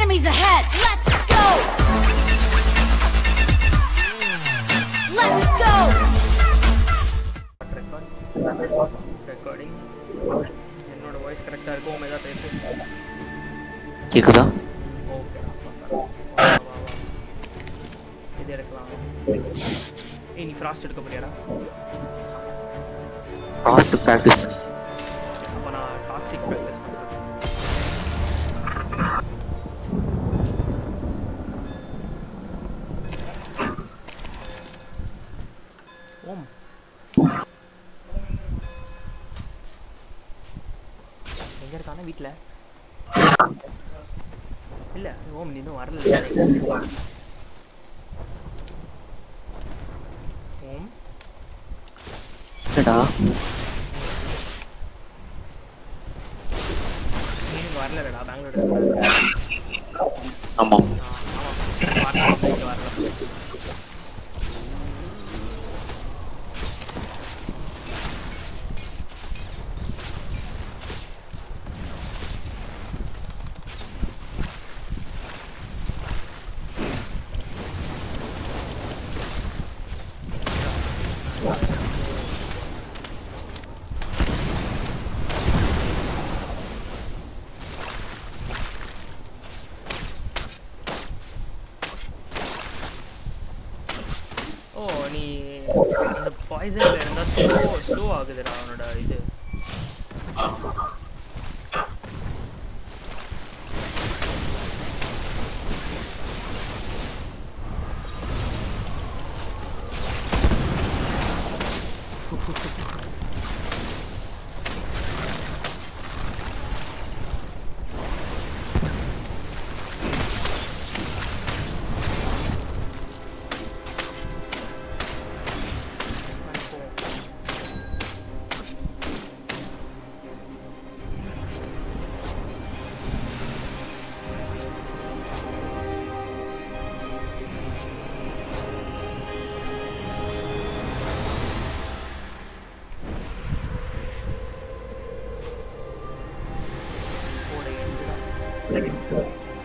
Enemies ahead! Let's go! Let's go! Record recording என்னோட voice கரெக்டாக இருக்கும் உங்க ஏதாவது பேசு கேக்குதா ஓகே வா வா வா இது எடுக்கலாம் ஏய் நீ ஃப்ராஸ்ட் எடுக்க போறியாடா ஃபாஸ்ட் ப்ராக்டிஸ் அப்போ நான் டாக்ஸிக் ப்ராக்டிஸ் பண்ணுறேன் ஓம் எங்க இருக்கான வீட்டில் இல்ல ஓம் நீ இன்னும் வரல ஓம் என்னடா நீ இங்க வரலடா பெங்களூர் இருக்கடா. ஆமா ஆ, ஆமா வரல இங்க வரல ஓ நீ அந்த பாய்சன்ல இருந்தா ஸ்லோ ஸ்லோ ஆகுதுடா அவனோட இது போட வேண்டியதா.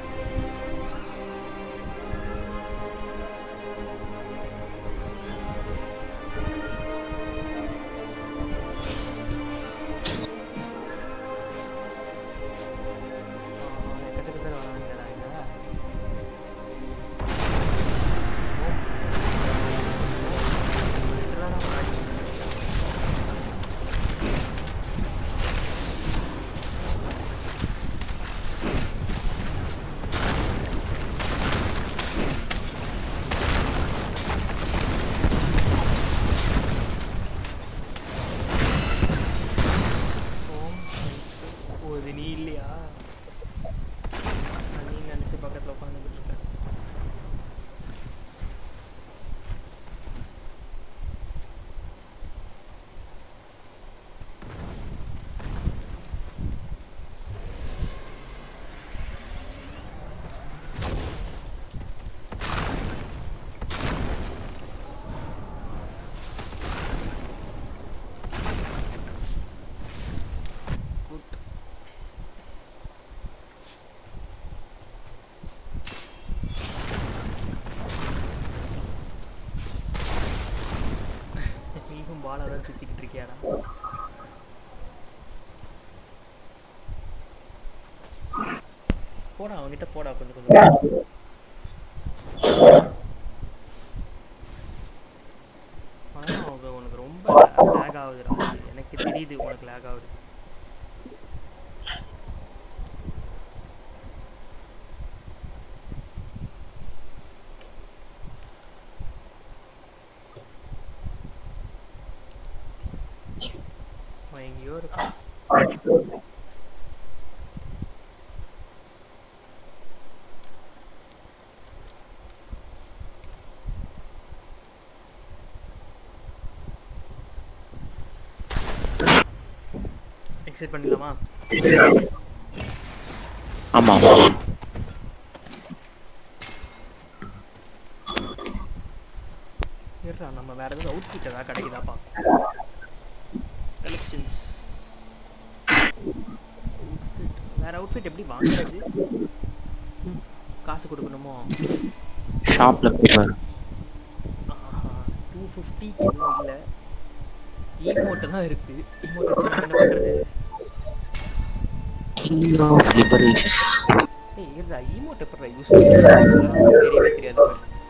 ஆ, எக்கச்சக்க பேர் வரானுங்கடா இங்க. ஓ. இதுதானா பாய்? ஓம் ஓ இது நீ இல்லையா நான் நீ நினச்சி பக்கத்தில் உட்காந்துக்கிட்டு இருக்கேன் குட் நீயும் பாலை தான் சுற்றிக்கிட்டு இருக்கியாடா போடா அவன்கிட்ட போடா கொஞ்சம் கொஞ்சம் ஆனா அவங்க உனக்கு ரொம்ப லேக் ஆகுதுடா எனக்கு தெரியுது உனக்கு லேக் ஆகுது அவன் எங்கேயோ இருக்கான் எக்ஸைட் பண்ணிடலாமா ஆமா ஆமா இருடா நம்ம வேற ஏதாவது அவுட்ஃபிட் ஏதாவது கிடைக்குதா பார்ப்போம் கலெக்ஷன்ஸ் அவுட்ஃபிட் வேற அவுட்ஃபிட் எப்படி வாங்குறது காசு கொடுக்கணுமோ ஷாப்ல போய் பாரு டூ ஃபிஃப்டிக்கு எதுவும் இல்லை ஈமோட்டு தான் இருக்கு ஈமோட் வச்சு நம்ம என்ன பண்ணுறது கிங் ஆஃப் லிபரேஷன் ஏய் இருடா ஈமோட் எப்படி யூஸ் பண்ணுறது தெரியவே தெரியாது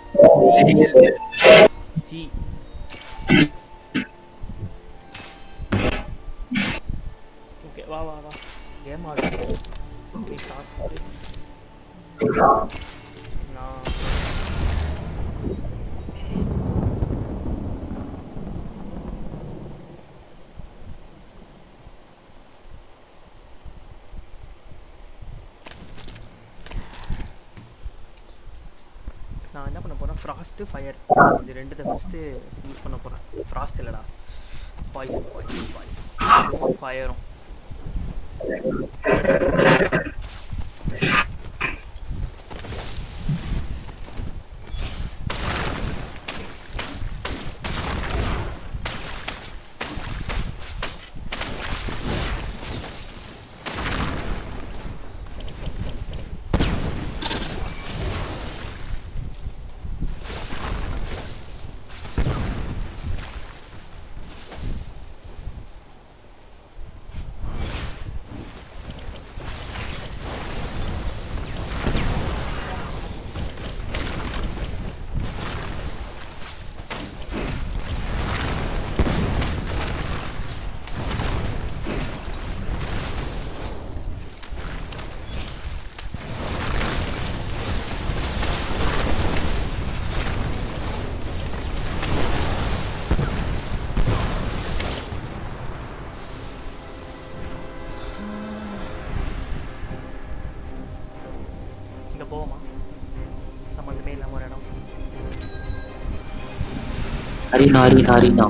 ஜி ஓகே வா வா வா கேம் ஆடு ஓகே காசு நான் நான் என்ன பண்ண போறேன் ஃப்ராஸ்ட்டு ஃபயர் இது ரெண்டுத்தை ஃபஸ்ட்டு யூஸ் பண்ண போகிறேன் ஃப்ராஸ்ட் இல்லைடா பாய்சன் பாய்சன் பாய்சன் ஃபயரும் இங்கே போவோமா சம்மந்தமே இல்லாமல் ஒரு இடம் ஹரினா ஹரினா ஹரினா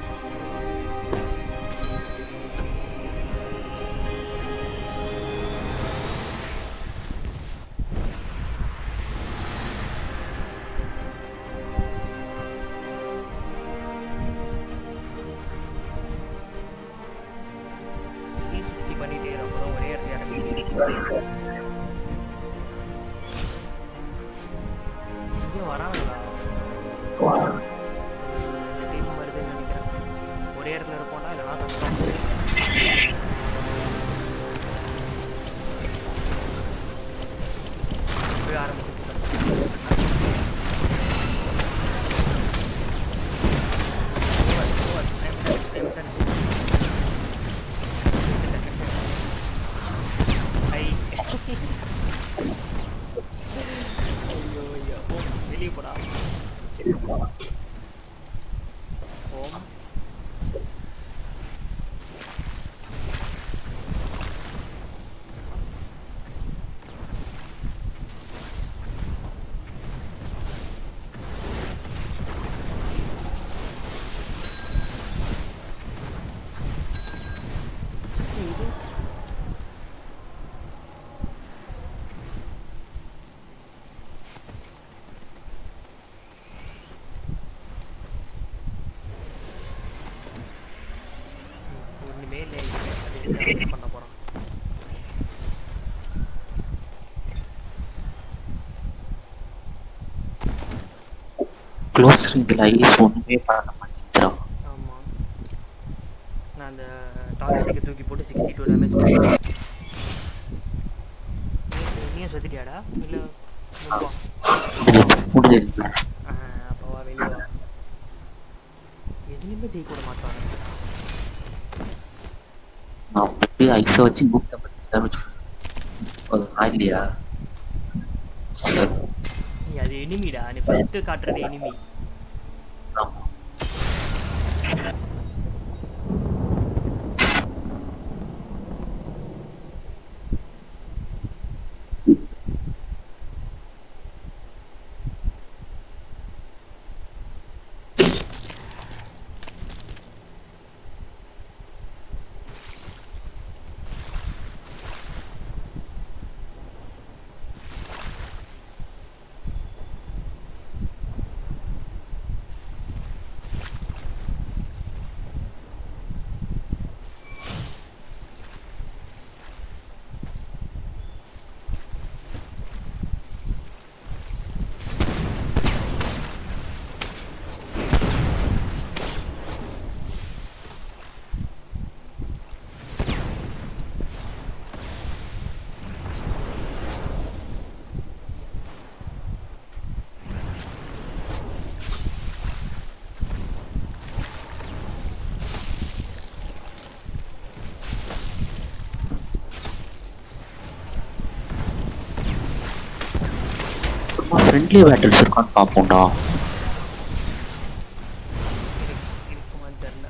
த்ரீ சிக்ஸ்டி பண்ணிட்டே இருக்கும் ஒரே இடத்துல இறங்கி இங்கேயும் வராங்களா இந்த டீம் வருதுன்னு நினைக்கிறேன் ஒரே இடத்துல இருப்போம்னா இல்லைனா கஷ்டம் போய் ஆரம்பிச்சு ஐயோ ஐயோ ஓம் வெளியே போடா ஓம் இது ஒண்ணுமே இல்லை இது. அது எடுத்து என்ன பண்ண போறோம் க்ளோஸ் ரேஞ்சில் ஐஸ் ஒன்றுமே பண்ண மாட்டேங்கிறான் ஆமா நான் அந்த டாக்ஸிக்கை தூக்கி போட்டு சிக்ஸ்டி டூ டேமேஜ் பண்ணேன் நீயும் செத்துட்டியாடா இல்லை முன்பா முடிஞ்சது அப்போ வா வெளியே வா எதுலேயுமே ஜெயிக்க விட மாட்டாங்க நான் அப்படியே ஐஸை வச்சு கூப்பிட்ட பற்றி டேமேஜ் அது ஆகலையா நீ அது எனிமிடா நீ ஃபர்ஸ்ட் காட்டுறது எனிமி ஆமா சும்மா ஃப்ரெண்ட்லி பேட்டில்ஸ் இருக்கான்னு பார்ப்போம்டா இருக்கு- இருக்குமான்னு தெரியல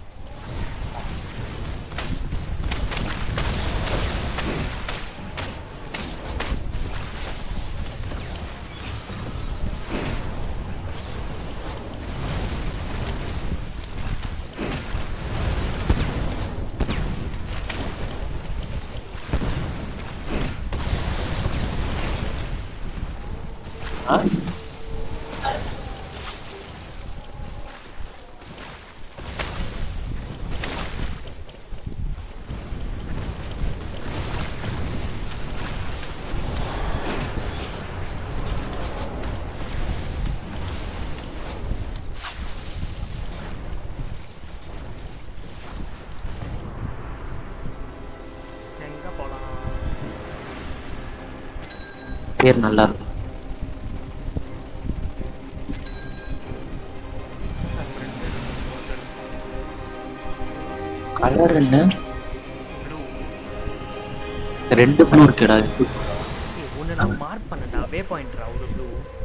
எங்க போலாம் பேர் நல்லா இருக்கு கலர் என்ன ப்ளூ ரெண்டு ப்ளூ இருக்குடா இது ஒன்று நான் மார்க் பண்ணேன்டா வே பாயிண்ட்ரா ஒரு ப்ளூ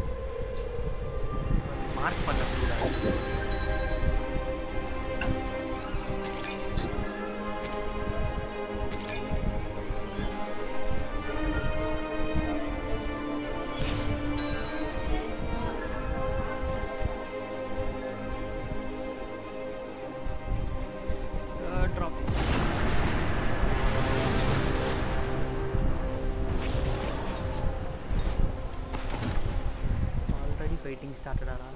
மார்க் பண்ண ப்ளூடா ட்ராப் ஆல்ரெடி ஃபைட்டிங் ஸ்டார்டடாடா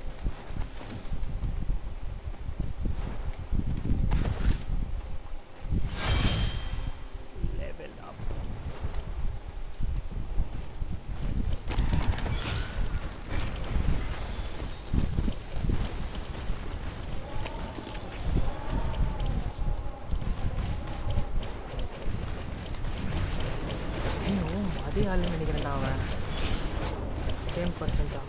லெவல் அப் இன்னும் அதே ஆளுன்னு நினைக்கிறேன்டா அவன் சேம் பர்சன்டா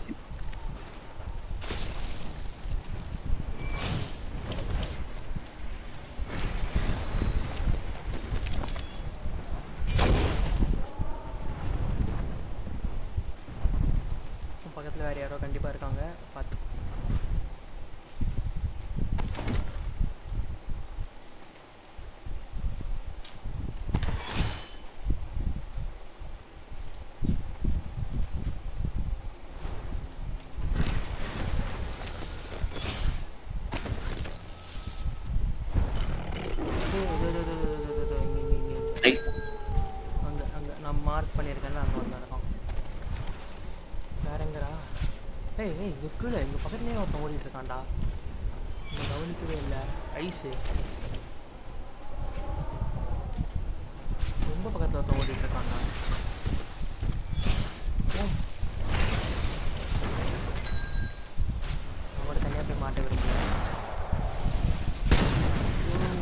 பக்கத்தில் வேறு யாரோ கண்டிப்பாக இருக்காங்க பார்த்து ரைட் அங்கே அங்கே நான் மார்க் பண்ணியிருக்கேன்ல அங்கே வந்து நடக்கும் வேற எங்கடா ஏய் ஏய் இங்கே கீழே இங்கே பக்கத்துலேயே ஒருத்தன் ஓடிட்டு இருக்கான்டா இங்கே கவனிக்கவே இல்லை ஐஸு ரொம்ப பக்கத்தில் ஒருத்தன் ஓடிட்டு இருக்கான்டா ஓ. அவனோட தனியாக போய் மாட்ட விரும்பல ஓ.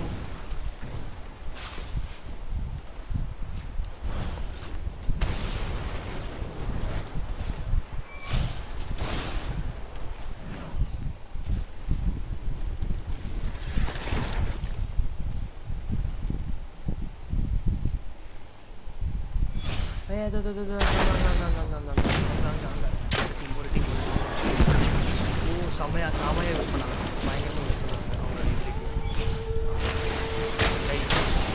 ஏய் அது அது அது ஒரு டீம் ஓ செமையா செமையா யூஸ் பண்ணாங்க பயங்கரமாக யூஸ் பண்ணாங்க அவங்களோட இதுக்கு ரைட்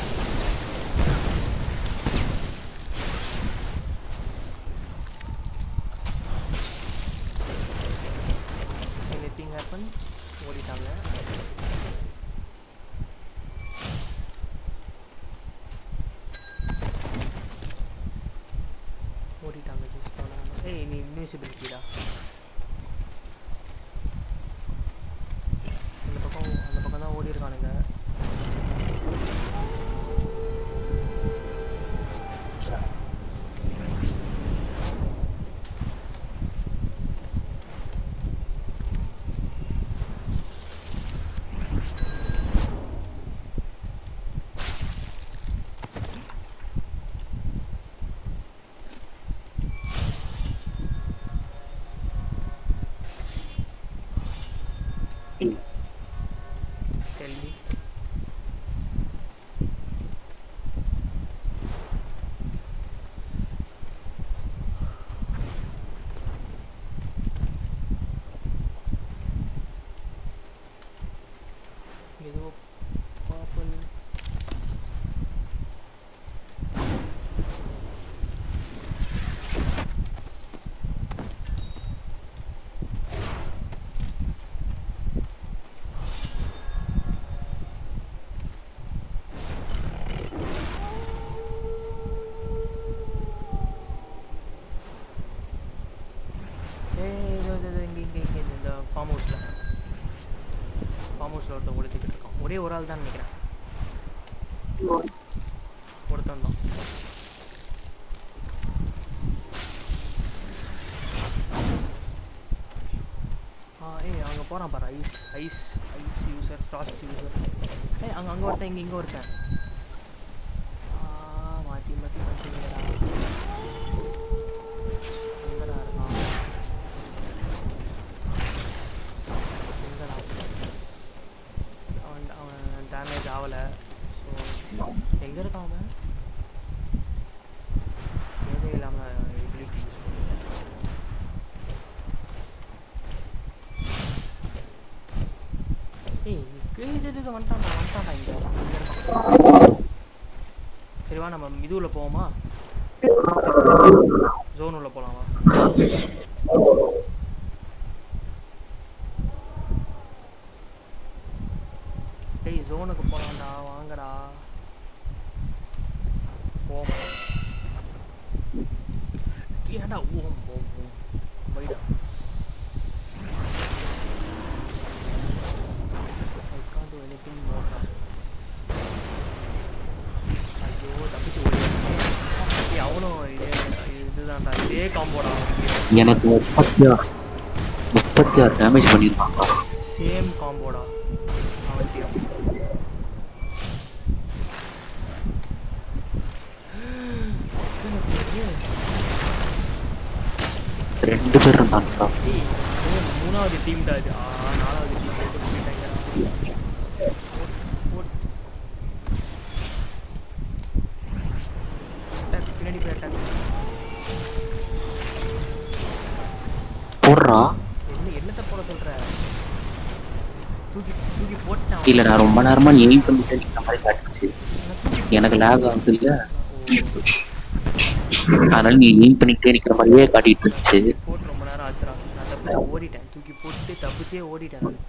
எனிதிங் ஹேப்பன் ஓடிட்டாங்க ஓடிட்டாங்க ஜஸ்ட் ஏய் நீ இன்விசிபிலிட்டிடா அந்த பக்கம் அந்த பக்கம் தான் ஓடி இருக்கானுங்க ஏய் இதோ இதோ, இதோ, இங்க இங்க இங்க இந்த- இந்த ஃபார்ம் ஹவுஸில் ஃபார்ம் ஹவுஸில் ஒருத்தன் ஒழிச்சுக்கிட்டு இருக்கான் ஒரே ஒரு ஆள் தான் நினைக்கிறேன் ஒருத்தன் தான் ஆ ஏய் அங்கே போகிறான் பாரு ice ice ice user frost user ஏய் அங்கே அங்கே ஒருத்தன் இங்கே இங்கே ஒருத்தன் ஆ, மாற்றி மாற்றி மாற்றிங்கடா எங்கடா இருக்கான் எங்கடா அவன் அவன் டேமேஜ் ஆகலை ஸோ எங்கே இருக்கான் அவன் தேவையில்லாமல் எபிலிட்டி யூஸ் ஏய் இது இது இது வந்துட்டான்டா வந்துட்டான்டா இங்கே இங்க இருக்கான். சரி வா நம்ம இது உள்ள போவோமா ஜோன் உள்ள போலாமா டேய் ஜோனுக்கு போலாம்டா வாங்கடா போமா ஏன்டா ஓம் ஓம் ஓம் வைடா I can't do anything more now. ஐயோ தப்பிச்சு ஓடியாச்சு ஏய், அவனும் இதே இதுதான்டா இதே காம்போடா எனக்கு முப்பத்தி ஆறு முப்பத்தி ஆறு டேமேஜ் பண்ணியிருக்காங்க சேம் காம்போடா அவன்கிட்டயும் ரெண்டு பேர் இருந்தாங்கடா ஏய், இது மூணாவது டீம்டா இது ஆ நாலாவது டீம் போயிட்டாங்க பின்னாடி போய் attack. போடுறா என்ன என்னத்தை போட சொல்ற தூக்கி தூக்கி போட்டான் இல்ல நான் ரொம்ப நேரமா நீ எய்ம் பண்ணிட்டு நிக்கிற மாதிரி காட்டுச்சு நான் தூக்கி எனக்கு லேக் ஆகுது இல்ல ஓ, அதனால நீ எய்ம் பண்ணிக்கிட்டே நிக்கிற மாதிரியே காட்டிட்டு இருந்துச்சு போட்டு ரொம்ப நேரம் ஆச்சுடா நான் தப்பிச்சு ஓடிட்டேன் தூக்கி போட்டு தப்பிச்சே ஓடிட்டேன் நான்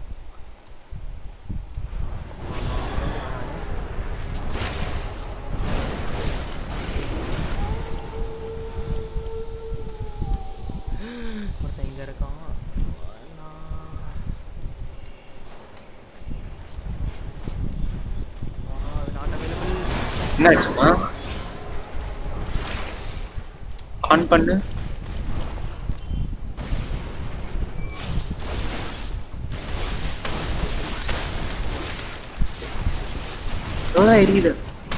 ஒருத்தன் இங்க இருக்கான் நான் நாட் அவைலபிள் என்ன ஆச்சுமா ஆன் பண்ணு அதான் எரியுது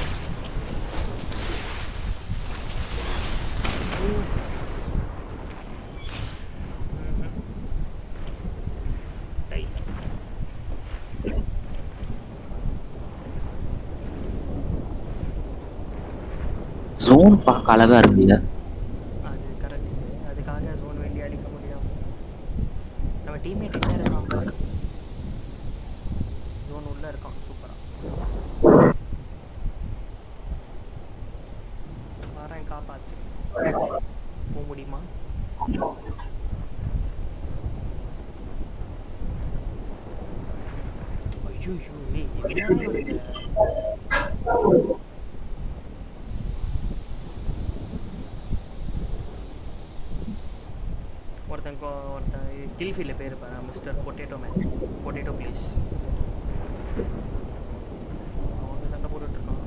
ஜோன் பார்க்க அழகா இருக்குல்ல அது கரெக்ட் அதுக்காக ஜோன் வேண்டி அடிக்க முடியும் நம்ம டீம்மேட் எங்க இருக்கான் பாரு ஜோன் உள்ள இருக்கான் சூப்பரா வரேன் காப்பாத்து போக முடியுமா ஐயோ ஏய் என்ன வருது ஒருத்தன் கொ- ஒருத்தன் கில்ஃபீல்டில் பேர் இருப்பான் mister potato man potato please அவங்க சண்டை போட்டுட்டு இருக்கான்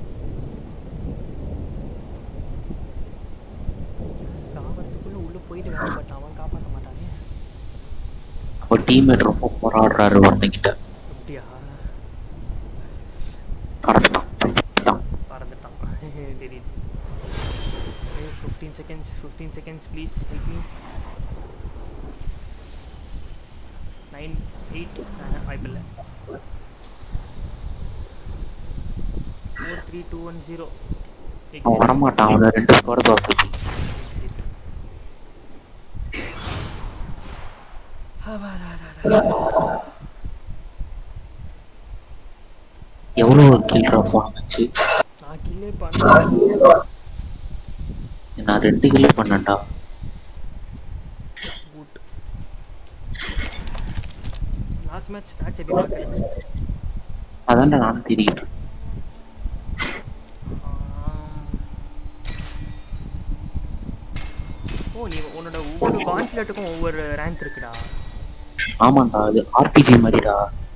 சாவறதுக்குள்ள உள்ள போயிட்டு வேலை பட் அவன் காப்பாற்ற மாட்டானே அவன் டீம்மேட் ரொம்ப போராடுறாரு ஒருத்தங்கிட்ட அப்படியா பறந்துட்டான் பறந்துட்டான். பறந்துட்டான் தெரியுது fifteen seconds fifteen seconds please help me nine eight வாய்ப்பில்லை four three two one zero அவன் வரமாட்டான் அவனை ரெண்டு ஸ்கோர் தோத்துக்கு எவ்வளவு கில்ரா போன் வச்சு நான் கில்லே பண்ணேன் நான் ரெண்டு கில்லே பண்ணேன்டா குட் லாஸ்ட் மேட்ச் ஸ்டாட்ச் எப்படி பார்க்குறேன் அதான்டா நானும் தெரியும் ஓ ஓ நீ உன்னோட ஒவ்வொரு கான்ஃபிளட்டுக்கும் ஒவ்வொரு ரேங்க் இருக்குடா ஆமாண்டா அது ஆர்பிஜி மாதிரிடா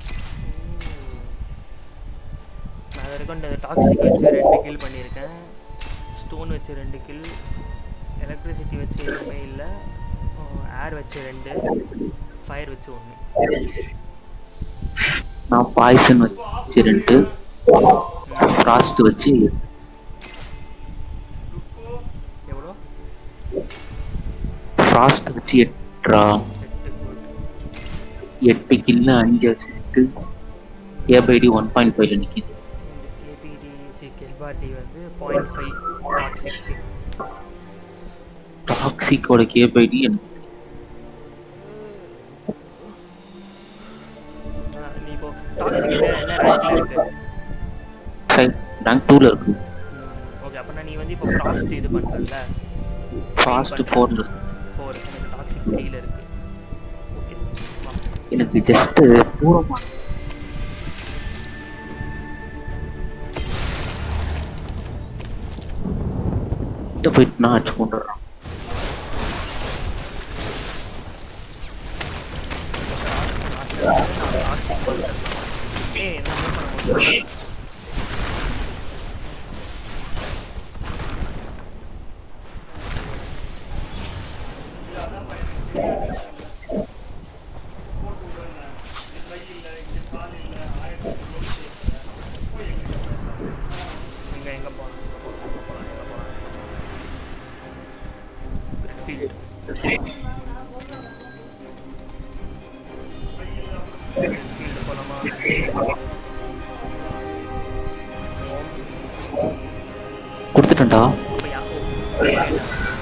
நான் அது வரைக்கும் இந்த டாக்ஸிக் வச்சு ரெண்டு கில் பண்ணியிருக்கேன் ஸ்டோன் வச்சு ரெண்டு கில் எலக்ட்ரிசிட்டி வச்சு எதுவுமே இல்லை ஏர் வச்சு ரெண்டு ஃபயர் வச்சு ஒன்று நான் பாய்சன் வச்சு ரெண்டு ஃப்ராஸ்ட் வச்சு எவ்வளோ ஃப்ராஸ்ட் வச்சு எட்டுடா எட்டு good. எட்டு கில்லு அஞ்சு அசிஸ்ட் ஏபைடி ஒன் பாயிண்ட் ஃபைவ்ல நிக்குது இந்த கேபிடி சி கெல்பாட்டி வந்து பாயிண்ட் ஃபைவ் டாக்ஸிக் டாக்ஸிக்கோட கேபைடி எனக்கு நீ இப்போ டாக்ஸிக் என்ன ரேங்க்ல இருக்கு ரேங்க் டூல இருக்கு ஓகே அப்போனா நீ வந்து இப்போ ஃப்ராஸ்ட் இது பண்ணுறல ஃபாஸ்ட் ஃபோர்ல ஃபோர் எனக்கு டாக்ஸிக் த்ரீல இருக்கு ஓகே வா எனக்கு ஜஸ்ட் தூரமா கிட்ட போயிட்டு நான் அடிச்சு கொண்டு வர்றேன் ஏய் என்ன move பண்ண முடியல. எங்க எங்க போலாம் எங்க போலாம் எங்க போலாம் எங்க போலாம் Redfield. Redfield போலாமா கொடுத்துட்டேன்டா இப்ப யா- ஓ. யார்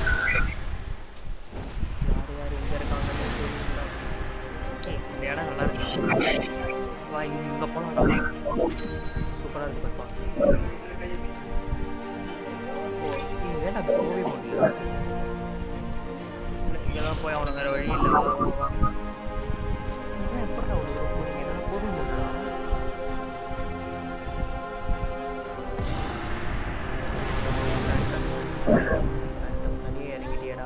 யார் எங்க இருக்காங்கன்னு தெரியல. ஏய், இந்த இடம் நல்லா இருக்கு வா இங்க போலாம் சூப்பரா இருக்கு பாப்பா ஓ இங்க ஏன்டா போகவே முடியல இல்ல, இங்கதான் போய் அவனுக்கு வேற வழி இல்லை வா, வா, வா. ஆனா எப்படிடா அவ்வளவு தூரம் போறீங்க என்னால போக முடியலடா ரத்தம் தனியே இறங்கிட்டியடா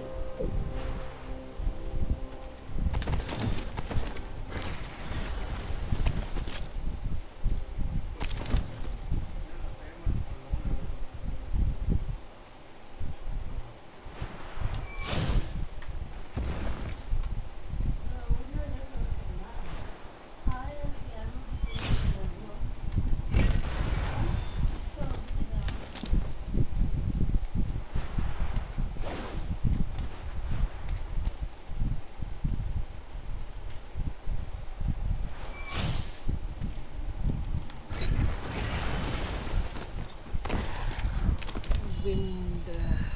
wind.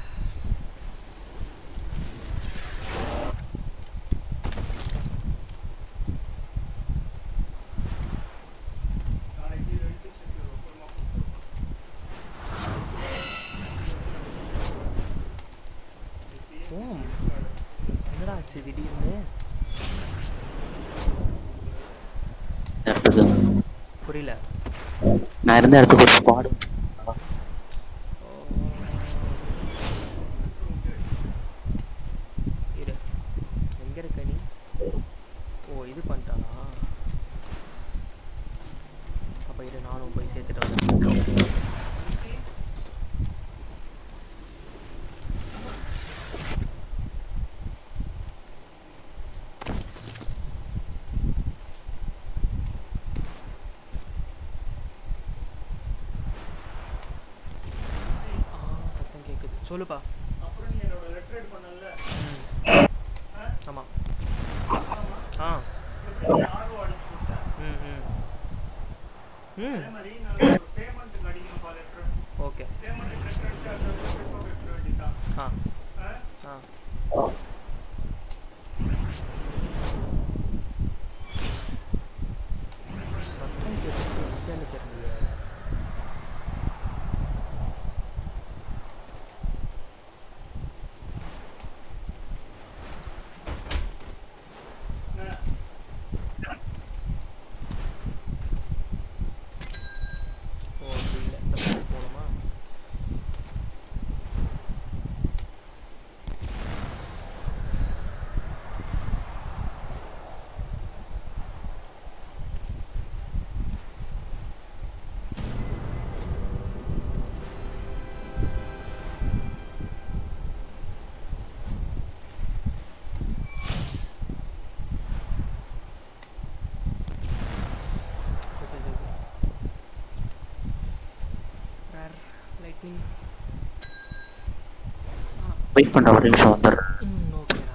ஓம் என்னடா ஆச்சு திடீர்னு இடத்துக்கு புரியல நான் இருந்த இடத்துக்கு ஒரு ஸ்குவாடு இரு எங்க இருக்க நீ ஓ இது பண்ணிட்டானா அப்ப இரு நானும் போய் சேர்த்துட்டு வரேன் ஆ சத்தம் கேக்குது சொல்லுப்பா ம். ஆமா ஆ ம் ம் ம் ஓகே ஆ ஆ சத்தம் கேட்டுச்சு எங்கன்னு தெரியலையே ஓ அப்படி இல்லை இந்த பக்கம் போகணுமா வெயிட் பண்ணுற ஒரு நிமிஷம் வந்துடுறேன் ம் ஓகேடா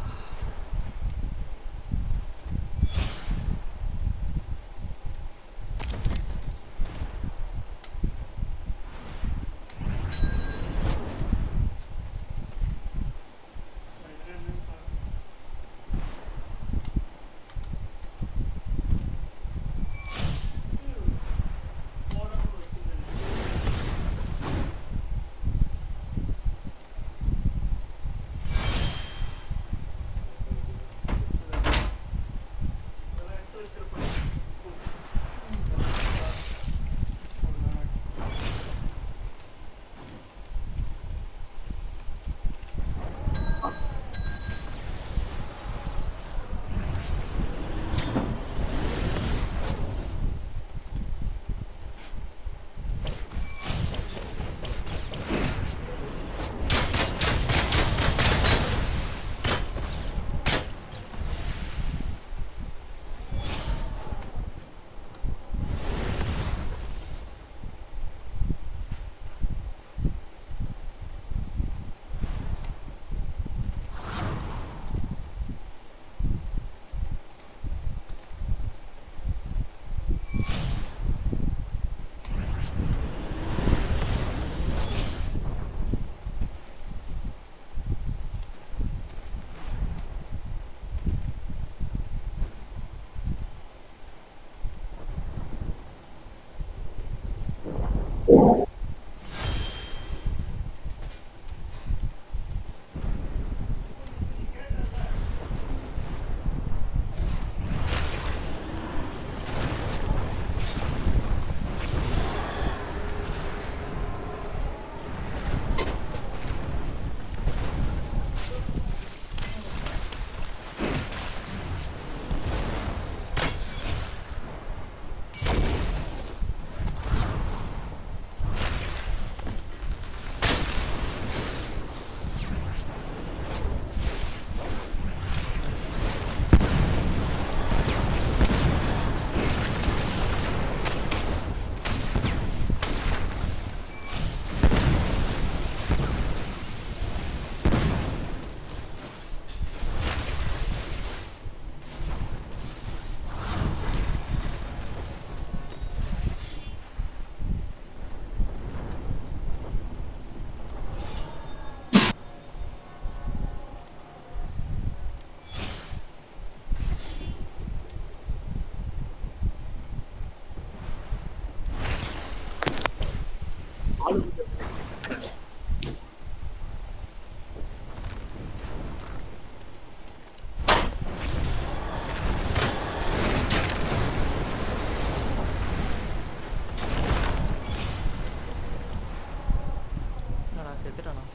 என்னடா செத்துட்டானா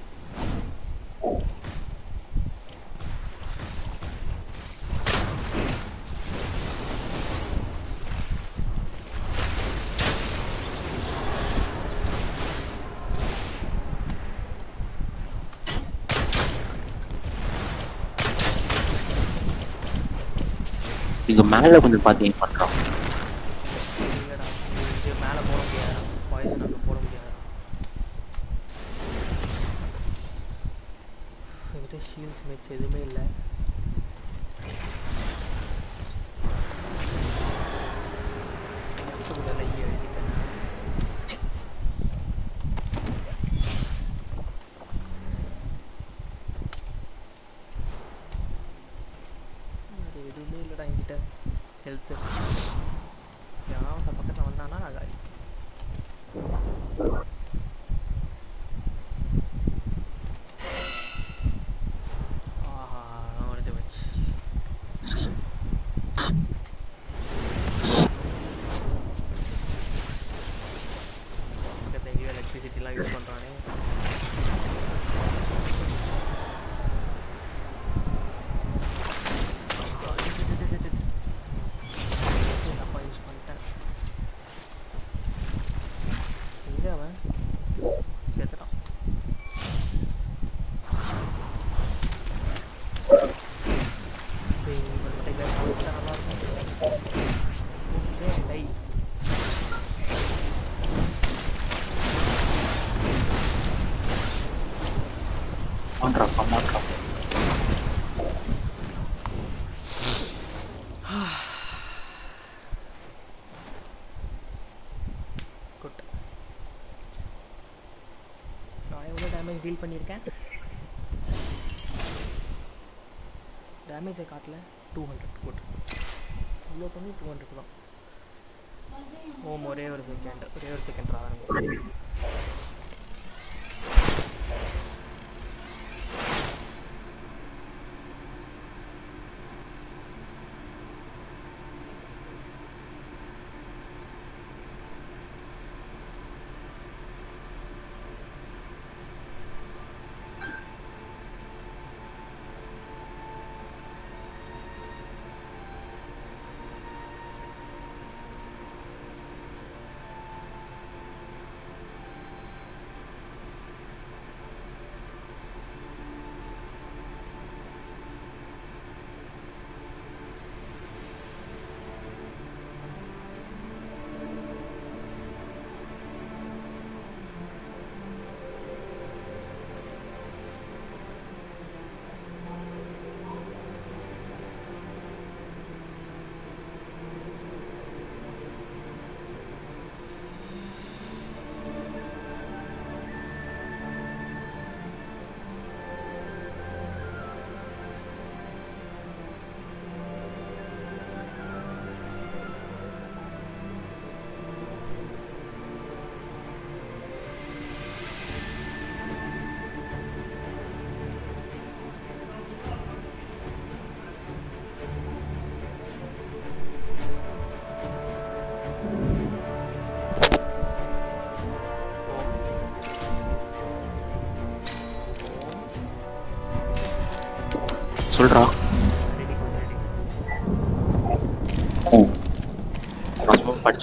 இங்க மேல கொஞ்சம் பார்த்து ஏன் பண்றோம் இல்லைடா இது மேலே போட முடியாதுடா பாய்சன் அங்கே போட முடியாதுடா என்கிட்ட ஷீல்ட்ஸ் மேட்ச் எதுவுமே இல்லை முதல்ல ஐயா எழுதிட்டேன் வேறு எதுவுமே இல்லைடா என்கிட்ட ஹெல்த்து எவனாவது பக்கத்தில் வந்தானா நான் காலி ஆஹா முடிஞ்சு போச்சு பக்கத்தில் எங்கேயோ எலக்ட்ரிசிட்டிலாம் யூஸ் பண்ணுறானே அப்பா யூஸ் பண்ணிட்டேன் எங்கே அவன் கேத்துட்டான் டேய், இவன் மட்டும் எங்கேயாவது சாப்பிட்டா நல்லா இருக்கும். டேய், டேய். பண்றோம் பண்ணா டேமேஜை காட்டல டூ ஹண்ட்ரட் குட் இவ்வளோ பண்ணி டூ ஹண்ட்ரட் தான் ஓம் ஒரே ஒரு செகண்ட் ஒரே ஒரு செகண்ட் ஆரம்பி சொல்றா ரெடி ரெடி ஓ நான் சும்மா படிச்சு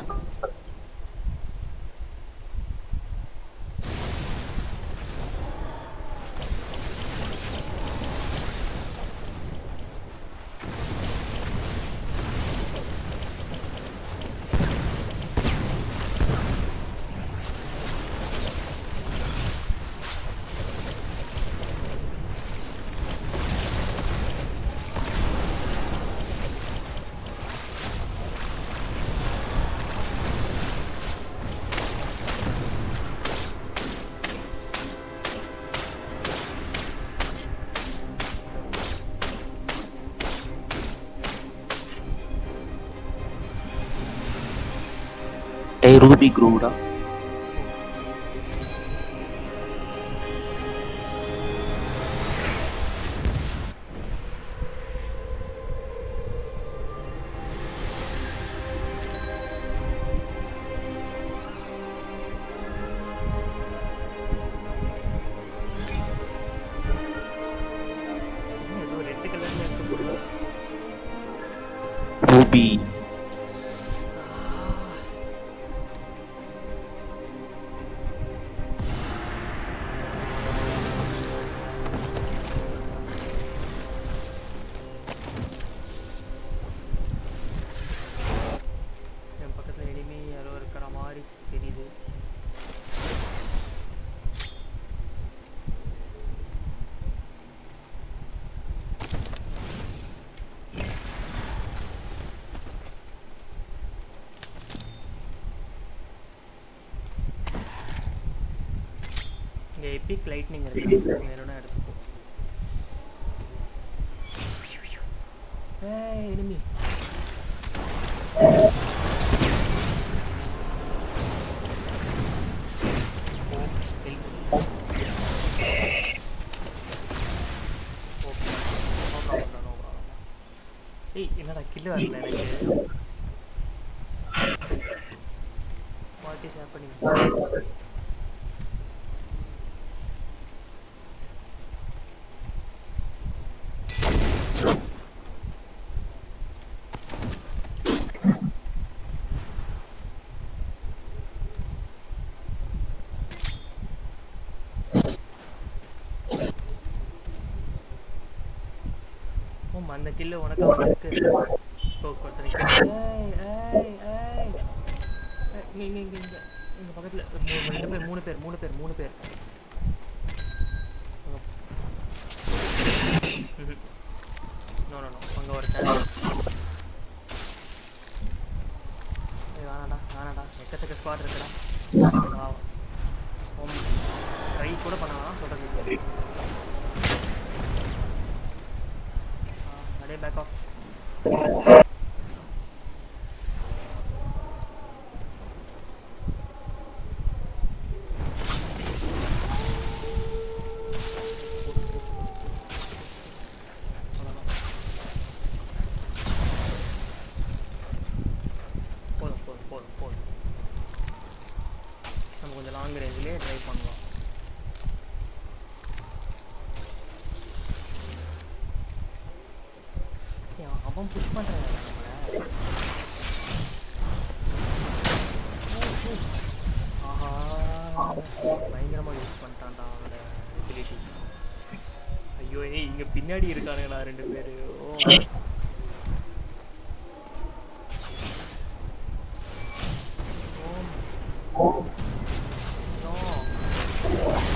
ஏய் ரூபி க்ரூடா என்ன ஏதோ ரெட் கலர்ல இருக்கு போல ரூபி என் பக்கத்துல எனிமே யாரோ இருக்கிற மாதிரி தெரியுது இங்க எபிக் லைட்னிங் இருக்கு வேணும்னா எடுத்துக்கோ ஏய் எனிமி ஏய் என்னடா கில்லு வரல எனக்கு வாட் இஸ் ஹேப்பனிங் ஓம் அந்த கில்லு உனக்கு அவனுக்கு இப்போ ஒருத்தனை kill- ஏய் ஏய் ஏய் ஏய், இங்க இங்க இங்க இங்க இங்க பக்கத்துல மூ- ரெண்டு பேர் மூணு பேர் மூணு பேர் மூணு பேர் நோ நோ நோ அங்க ஒருத்தன் ஏய் வேணாடா வேணாடா எக்கச்சக்க ஸ்குவாட் இருக்குடா வா ஓம் ட்ரை கூட பண்ணலாம் சொல்றது அப்படியே அப்படியே பேக் ஆஃப் போதும் போதும் போதும் போதும் நம்ம கொஞ்சம் லாங் ரேஞ்சிலே ட்ரை பண்ணலாம் ஏன் அவன் புஷ் பண்ணுறான் நம்மளை ஆஹா பயங்கரமாக யூஸ் பண்ணிட்டான்டா அவனோட எபிலிட்டி ஐயோ ஏய் இங்கே பின்னாடி இருக்கானுங்களா ரெண்டு பேர் ஓ ஓ நோ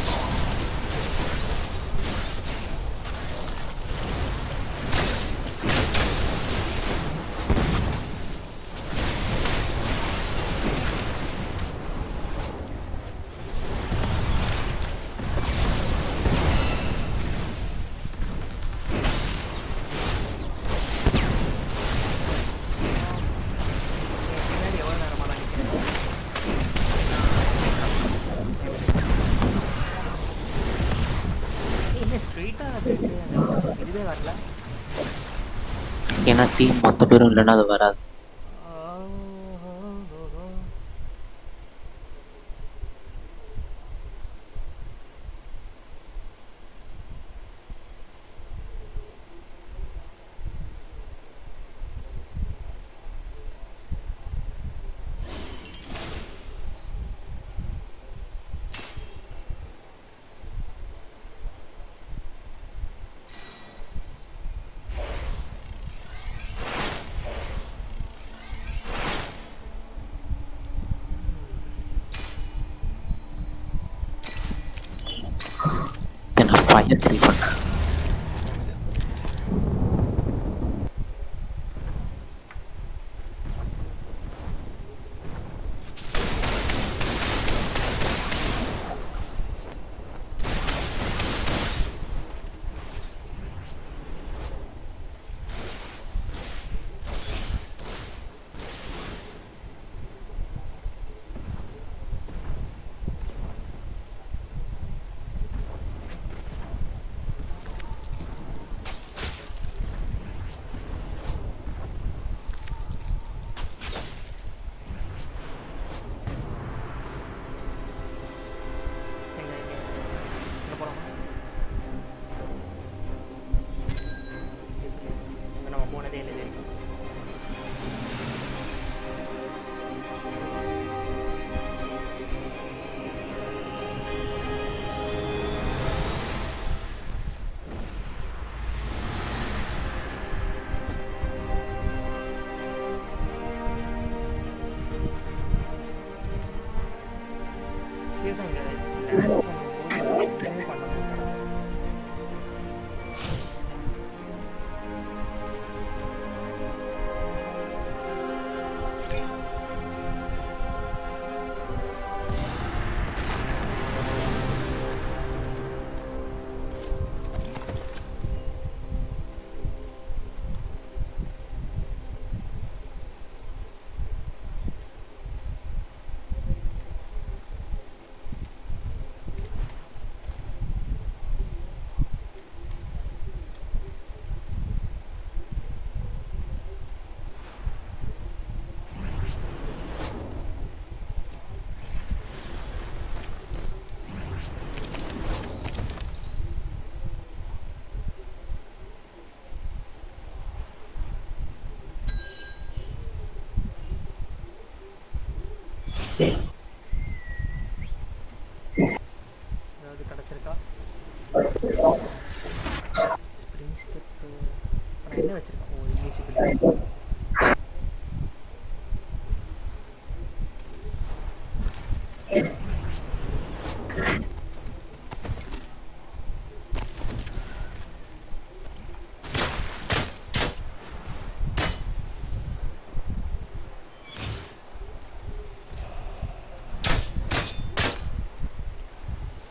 பின்னாடி எவ்வளோ நேரமாக தான் நிற்கிறேன் என்ன ஸ்ட்ரெயிட்டாக போயிட்டு அந்த இதுவே வரல ஏன்னா டீம் மொத்த பேரும் இல்லைன்னா அது வராது ஏன்னா ஃபயர் ட்ரை பண்ணேன் எங்க எங்க எங்கே போகிறோமா இங்கே நம்ம போனதே இல்லை இது வரைக்கும் சீசன் லேண்ட் பண்ணும்போது எதுவுமே பண்ண முடியல ஏதாவது கிடச்சிருக்கா ஸ்ப்ரிங் ஸ்டெப்பு நான் என்ன வச்சிருக்கேன் ஓ இன்விசிபிலிட்டி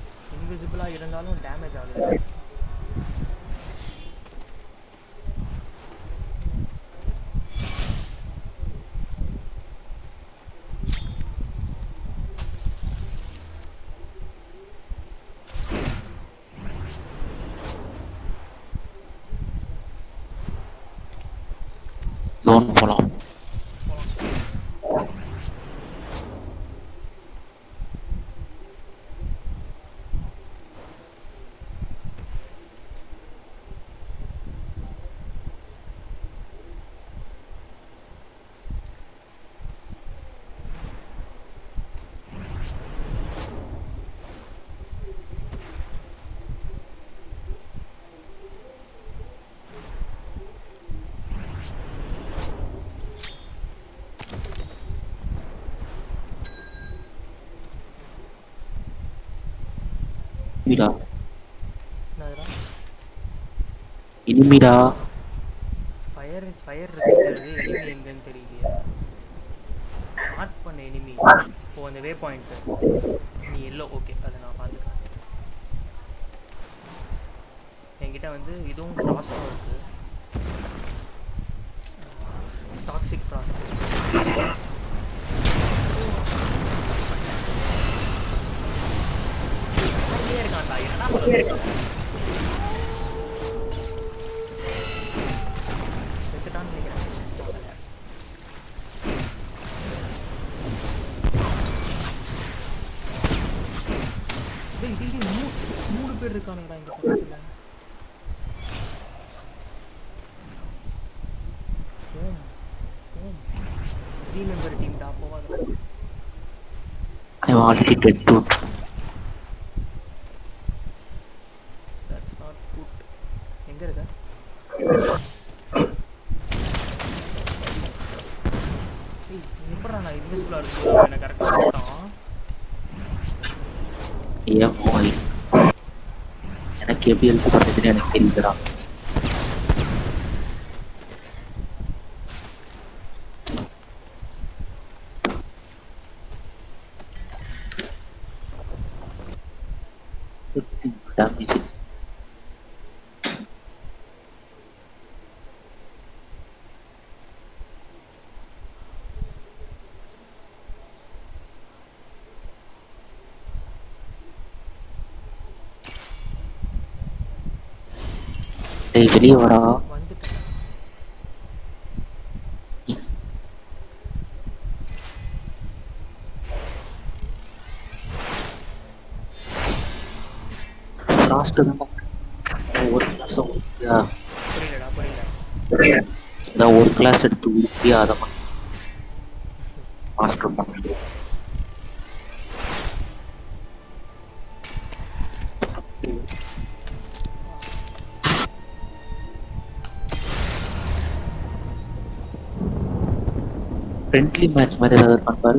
இன்விசிபிளாக இருந்தாலும் டேமேஜ் ஆகுது ஜோன் போலாம் இனிமிடா என்னதுடா இனிமிடா ஃபயர் ஃபயர் இருக்கிறது எனிமி எங்கன்னு தெரியலையா மார்க் பண்ண எனிமி ஓ அந்த வே பாயிண்ட் நீ எல்லோ ஓகே அதை நான் பார்த்துக்கிறேன் என்கிட்ட வந்து இதுவும் ஃப்ராஸ்டும் இருக்கு டாக்ஸிக் ஃப்ராஸ்ட் இருக்கான்டா என்னடா சொல்றது செத்துட்டான்னு நினைக்கிறேன் டேய், டேய், டேய், மூ- மூணு பேர் இருக்கானுங்கடா இங்க பக்கத்துல ஓம் ஓம் த்ரீ மெம்பர் டீம்டா போவாத I already dead dude that's not good எங்க இருக்க ஏய் எப்படா நான் இன்விசிபிளா இருக்கும்போது அவன் என்ன கரெக்டா போட்டான் ஏன் போய் எனக்கு எப்படி எழுத்து பண்ணுறதுன்னு எனக்கு தெரியலடா damages டேய் வெளியே வாடா வந்துட்டேன் லாஸ்ட் தான் ஒரு கிளாஸ் புரியலடா புரியல அதான் ஒரு கிளாஸ் எடுத்து ஊற்றி அதை மட்டும் மாஸ்டர் பண்ண ஃப்ரெண்ட்லி மேட்ச் மாதிரி ஏதாவது இருக்கான்னு பாரு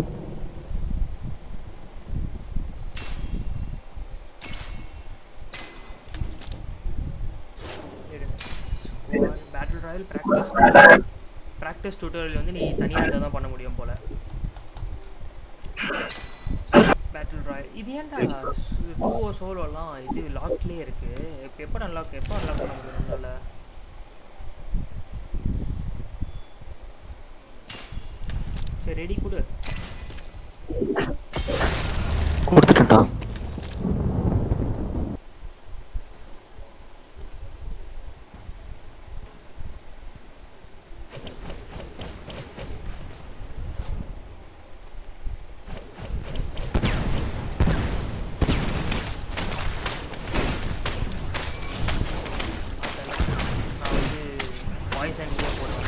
battle royale practice practice tutorial வந்து நீ தனியாக இதை தான் பண்ண முடியும் போல பேட்டில் ராயல் இது ஏன்டா டூஓ சோலோலாம் இது லாக்லேயே இருக்கு இப்போ எப்போ அன்லாக் எப்போ அன்லாக் பண்ண முடியும் நம்மளால சரி ரெடி கொடு கொடுத்துட்டேன்டா அதெல்லாம் நான் வந்து வாய்ஸ் அண்ட் போடுவேன்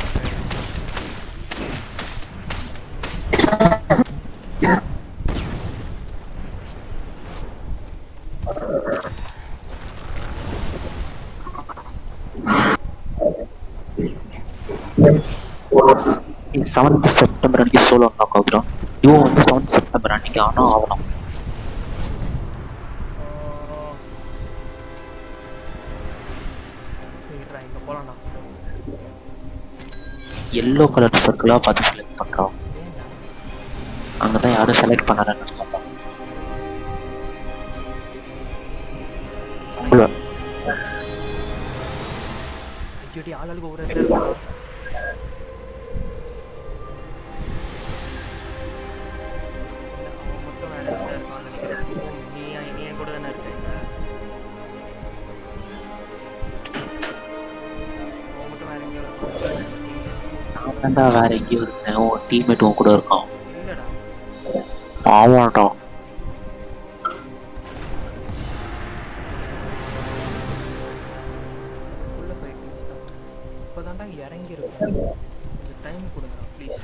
செவன்த் செப்டம்பர் அன்னைக்கு சோலோ அன்லாக் ஆகுறான் இவன் வந்து செவன்த் செப்டம்பர் அன்னைக்கு ஆனா ஆகணும் இருடா இங்கே போகலாம்டா எல்லோ கலர் சர்க்கிளாக பார்த்து செலக்ட் பண்ணுறான் ஏன்டா அங்கே தான் யாரும் செலக்ட் பண்ணலன்னு சொல்கிறான் ஐயோடி ஆளாளுக்கு ஒரு இடத்துல இருக்கா அவன் மட்டும் வேற இடத்துல இருக்கான்னு நினைக்கிறேன் ஓ, நீ ஏன் நீ என் கூட தானே இருக்க இங்க? அவன் மட்டும் வேற எங்கேயோ இருக்கான் ஏன்டா வேற எங்கேயும் இருக்கேன் உன் டீம்மேட் உன் கூட இருக்கான் இல்லடா ஆமாடா ஃபுல்ல ஃபைட்டிங்ஸ் தான் இப்போ தான்டா இறங்கி இருக்கும் கொஞ்சம் டைம் கொடுங்க ப்ளீஸ்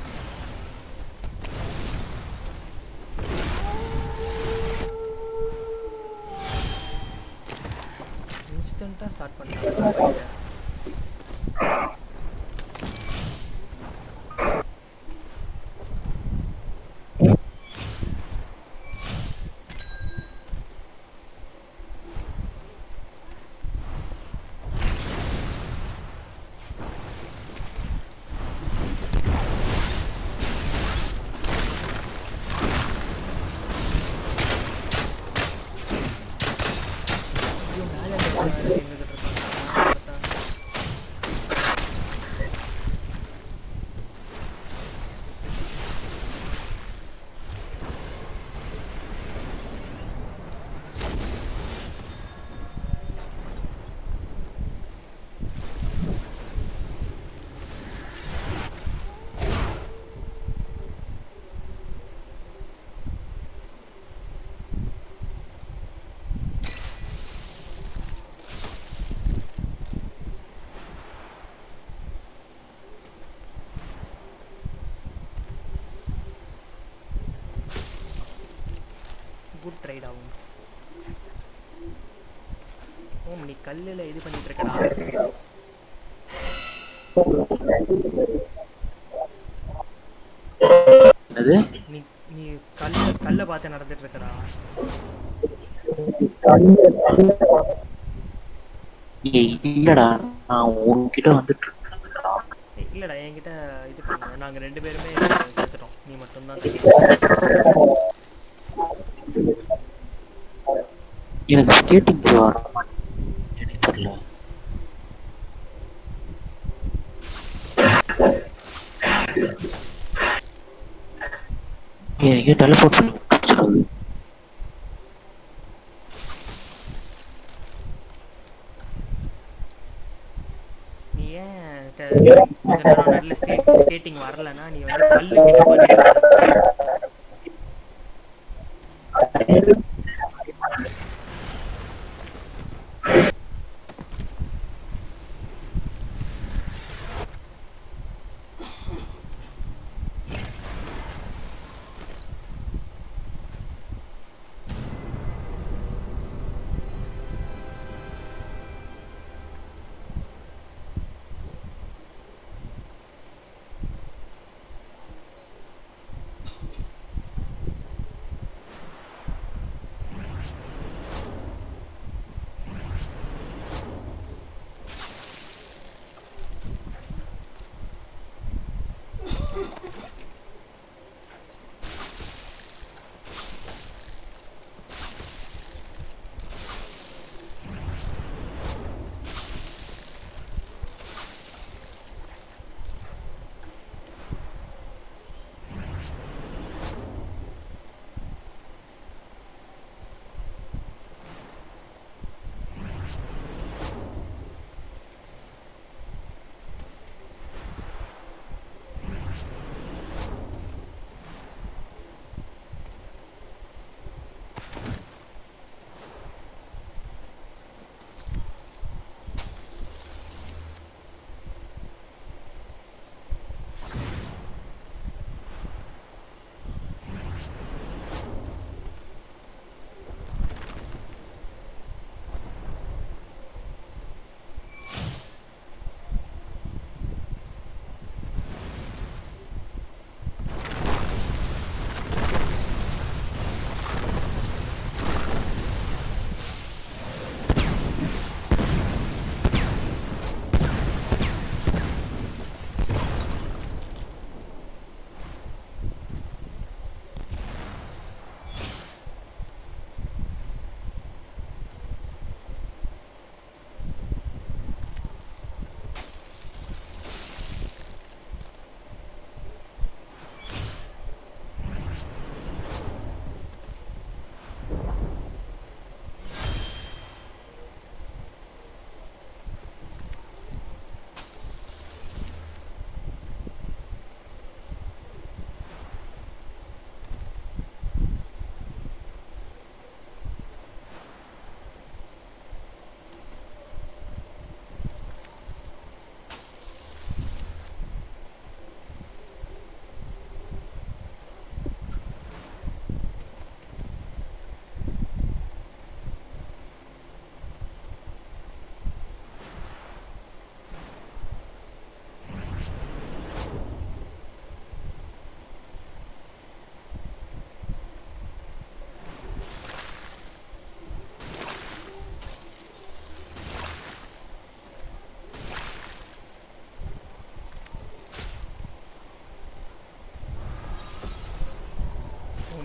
இன்ஸ்டண்ட்டாக ஸ்டார்ட் பண்ணிட்டாங்க ஐயோ மேலே எங்ககிட்ட இருக்காங்க குட் ட்ரைட் ஆகும் ஓம் நீ கல்லில் இது பண்ணிட்டு இருக்கடா என்னது நீ நீ கல்ல கல்லை பார்த்து நடந்துட்டு இருக்கடா ஏய் இல்லடா நான் உன்கிட்ட வந்துட்டு இருக்கேன்டா. ஏய், இல்லடா என்கிட்ட இது பண்ண நாங்க ரெண்டு பேருமே செத்துட்டோம் நீ மட்டும்தான் தப்பிச்ச. எனக்கு ஸ்கேட்டிங் வர மாட்டேங்குது எனக்கு தெரியல எனக்கு டெலிஃபோன் பண்ணி முடிச்சிடாது நீ ஏன் ட- கொஞ்ச நேரம் நல்ல ஸ்கேட் ஸ்கேட்டிங் வரலன்னா நீ வந்து கல்லு கிட்ட போய்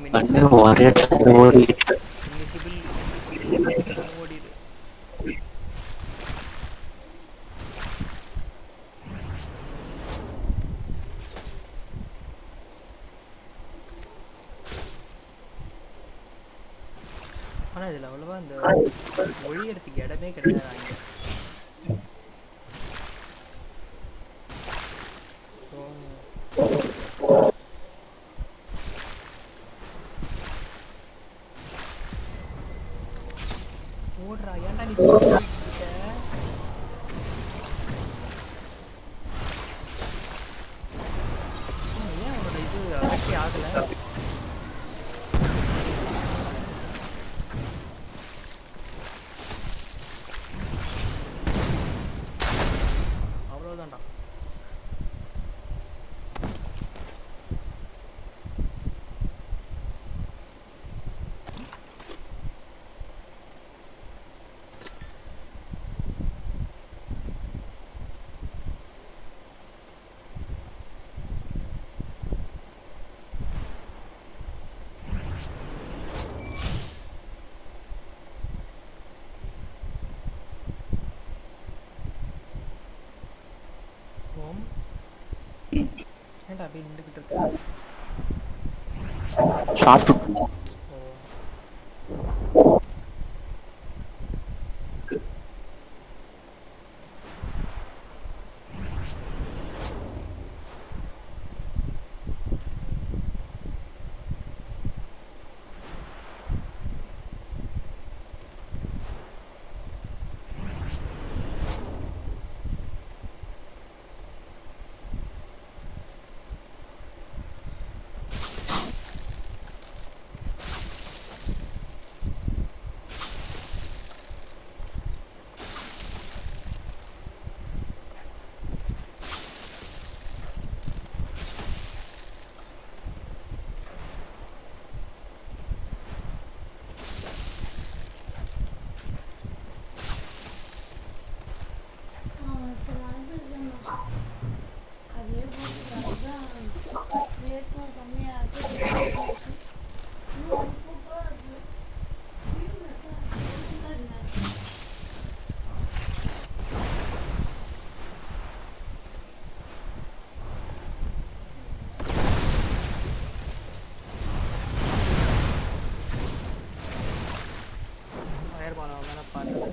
கண்ணு ஒரே இடத்துல ஓடிட்டு இன்விசிபிள் இன்விசிபிள் ஓடிடு ஆனா இதுல அவ்வளவா இந்த ஒழியறதுக்கு இடமே கிடையாது அங்க ஓ. ஓடுறா ஏன்டா நீ போயிட்டு இருக்க ஏன் ஏன் அவனோட இது வெற்றி ஆகல அவ்வளவுதான்டா ஓம் ஏன்டா அப்படியே நின்றுக்கிட்டு இருக்க சாப்பிட்டு ஓ ஃபயர் பால் அவன் மேலே பார்த்தது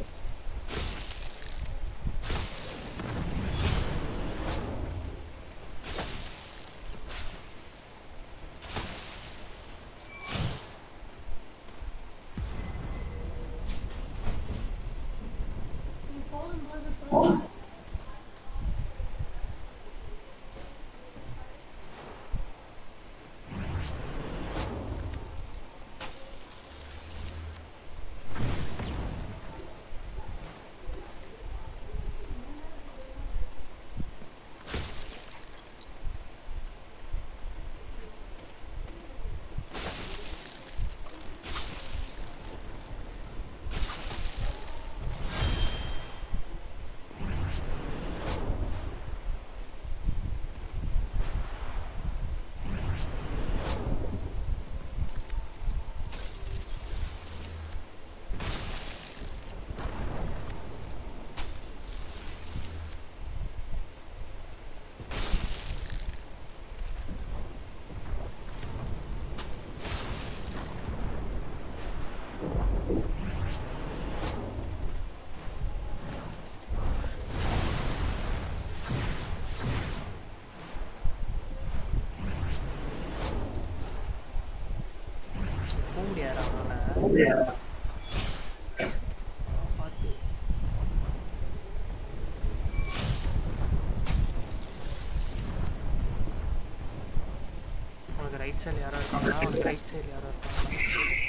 போக முடியாது அவனால பார்த்து உனக்கு ரைட் சைடு யாரோ இருக்காங்களா உனக்கு ரைட் சைடு யாரோ இருக்காங்களா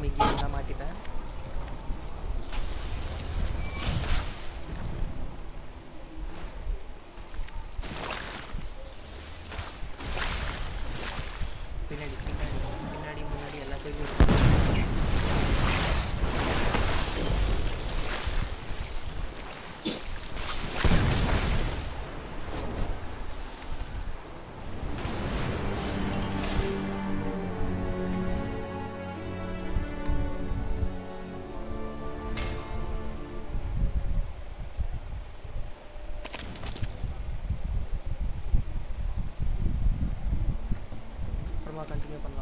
எங்கேயும் தான் மாட்டிப்பேன் பின்னாடி பின்னாடி பின்னாடி முன்னாடி எல்லா சைடும் அப்புறமா கண்டினியூ பண்ணலாம்